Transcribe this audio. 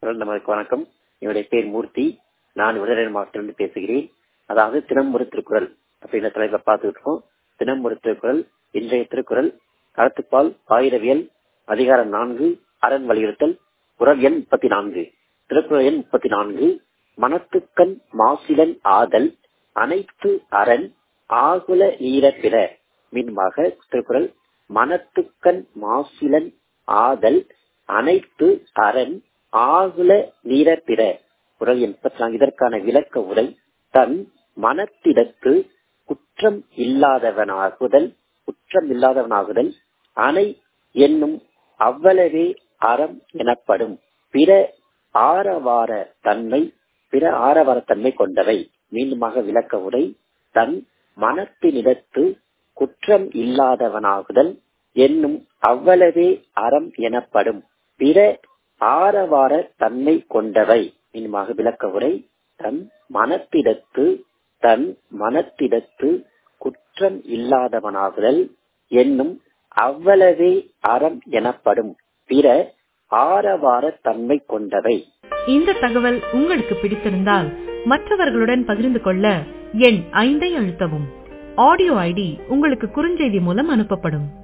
நமக்கு வணக்கம் என்னுடைய பேர் மூர்த்தி நான் விடுதலை மாவட்டத்திலிருந்து பேசுகிறேன் அதாவது தினம் ஒரு திருக்குறள் அப்படின்ற தலைப்பை பார்த்துட்டு இருக்கோம் தினம் ஒரு திருக்குறள் இன்றைய திருக்குறள் கருத்துப்பால் ஆயிரவியல் அதிகாரம் நான்கு அரண் வலியுறுத்தல் குரல் எண் முப்பத்தி நான்கு திருக்குறள் எண் முப்பத்தி நான்கு மனத்துக்கண் மாசிலன் ஆதல் அனைத்து அரண் ஆகுல ஈர பிற மீன்பாக திருக்குறள் மனத்துக்கண் மாசிலன் ஆதல் அனைத்து அரண் ஆகுல நீர பிற குரல் எண்பத்தி நான்கு இதற்கான விளக்க உரை தன் மனத்திடத்து குற்றம் இல்லாதவனாகுதல் குற்றம் இல்லாதவனாகுதல் அணை என்னும் அவ்வளவே அறம் எனப்படும் பிற ஆரவார தன்மை பிற ஆரவார தன்மை கொண்டவை மீண்டுமாக விளக்க உரை தன் மனத்தினிடத்து குற்றம் இல்லாதவனாகுதல் என்னும் அவ்வளவே அறம் எனப்படும் பிற ஆரவார தன்மை கொண்டவை மீண்டுமாக விளக்க உரை தன் மனத்திடத்து தன் மனத்திடத்து குற்றம் இல்லாதவனாகுதல் என்னும் அவ்வளவே அறம் எனப்படும் பிற ஆரவார தன்மை கொண்டவை இந்த தகவல் உங்களுக்கு பிடித்திருந்தால் மற்றவர்களுடன் பகிர்ந்து கொள்ள எண் ஐந்தை அழுத்தவும் ஆடியோ ஐடி உங்களுக்கு குறுஞ்செய்தி மூலம் அனுப்பப்படும்